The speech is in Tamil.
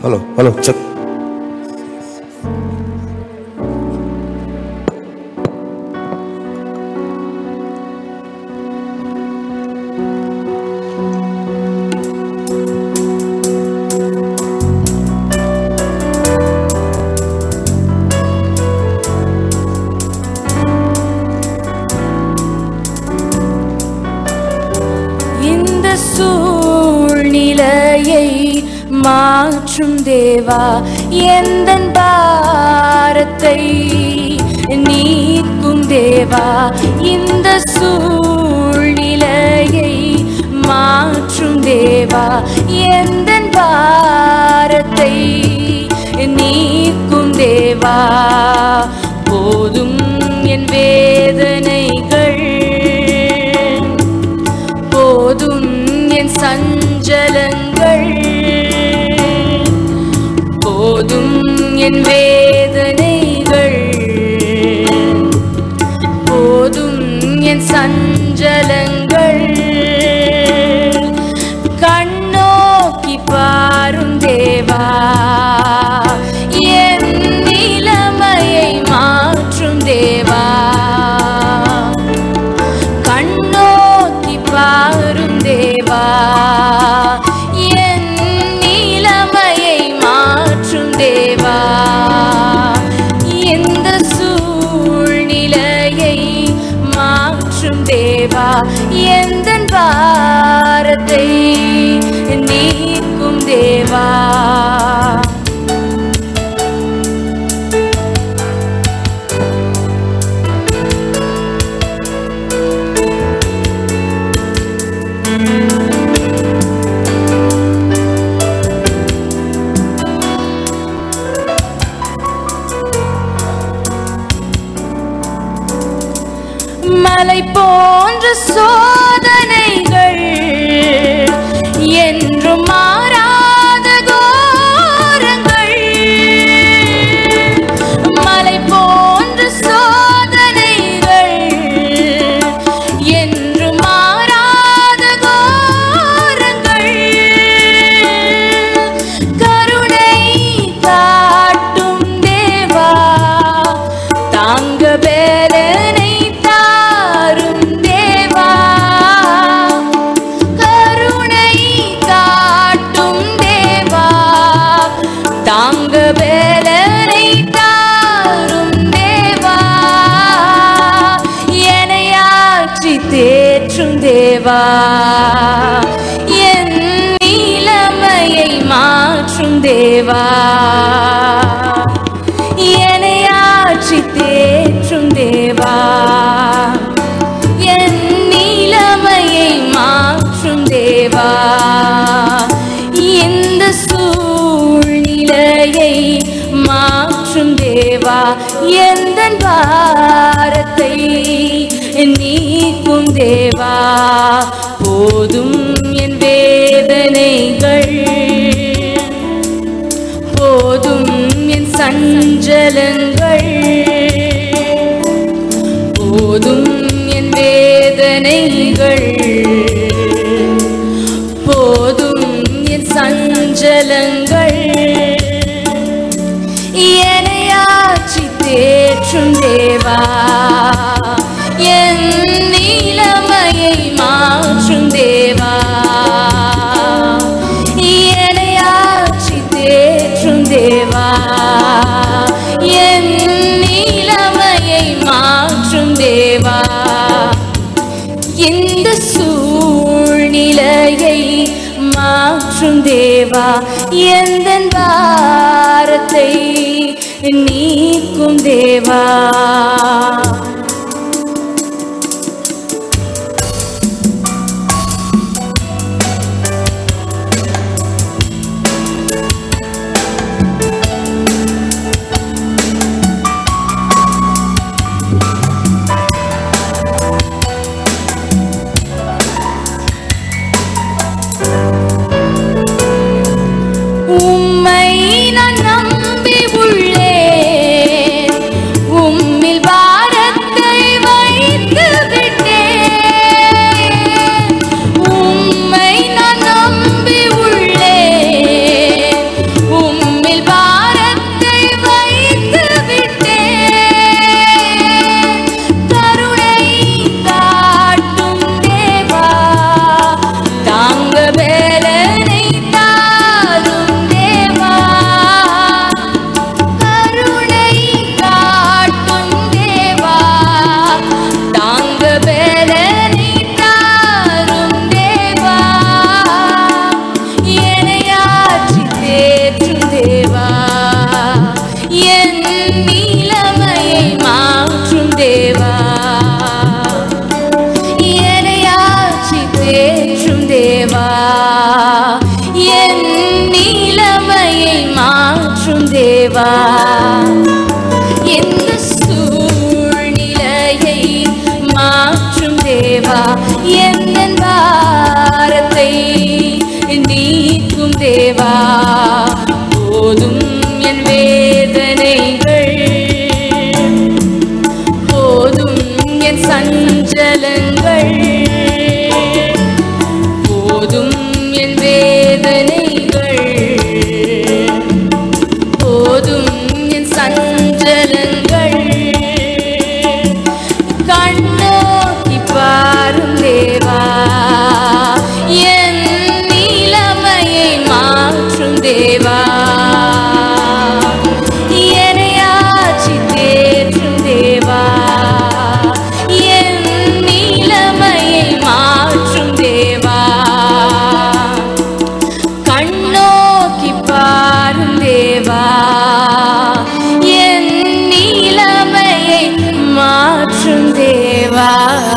ஹலோ ஹலோ செக் இந்த சூழ்நிலையை மாற்றும் தேவா எந்த பாரத்தை நீக்கும் தேவா இந்த சூழ்நிலையை மாற்றும் தேவா எந்த பாரத்தை நீக்கும் தேவா போதும் என் வேதனைகள் போதும் என் சஞ்சலங்கள் போதும் என் வேதனைகள் போதும் என் சஞ்சலங்கள் கண்ணோக்கி பாரும் தேவா என் நிலைமையை மாற்றும் தேவா கண்ணோக்கி பாரும் தேவா என் நிலைமையை மாற்றும் தேவா எந்த சூழ்நிலையை மாற்றும் தேவா எந்த பாரத்தை நீக்கும் தேவா மலை போன்ற சோதனைகள் என்றும் மாறாத கோரங்கள் மலை போன்ற சோதனைகள் என்றும் மாறாத கோரங்கள் கருணை காட்டும் தேவா தாங்க வேலனை தாரும் தேவா கருணை காட்டும் தேவா தாங்க வேலனை தாரும் தேவா எனையாற்றி தேற்றும் தேவா என் நிலைமையை மாற்றும் தேவா எனையாற்றி தேற்றும் தேவா என் நிலைமையை மாற்றும் தேவா இந்த சூழ்நிலையை மாற்றும் தேவா எந்த பாரத்தை நீக்கும் தேவா போதும் என் வேதனைகள் போதும் என் சஞ்சலங்கள் போதும் என் வேதனைகள் போதும் என் சஞ்சலங்கள் எனையாற்றி தேற்றும் தேவா என் நிலைமையை மாற்றும் தேவா எனையாற்றி தேற்றும் தேவா என் நிலைமையை மாற்றும் தேவா இந்த சூழ்நிலையை மாற்றும் தேவா எந்த பாரத்தை நீக்கும் தேவா உம்மை நான் நம்பி உள்ளேன் உம்மில் வா தேவா இந்த சூழ்நிலையை மாற்றும் தேவா எந்த பாரத்தை நீக்கும் தேவா போதும் என் வேதனைகள் போதும் என் சஞ்சலங்கள் போதும் என் வேதனைகள் போதும் என் சஞ்சலங்கள் கண்ணோக்கி பாரும் தேவா என் நிலைமையை மாற்றும் தேவா என்னையாச்சி தேற்றும் தேவா என் நிலைமையை மாற்றும் தேவா கண்ணோக்கி பாரும் தேவா என் நிலைமையை மாற்றும் தேவா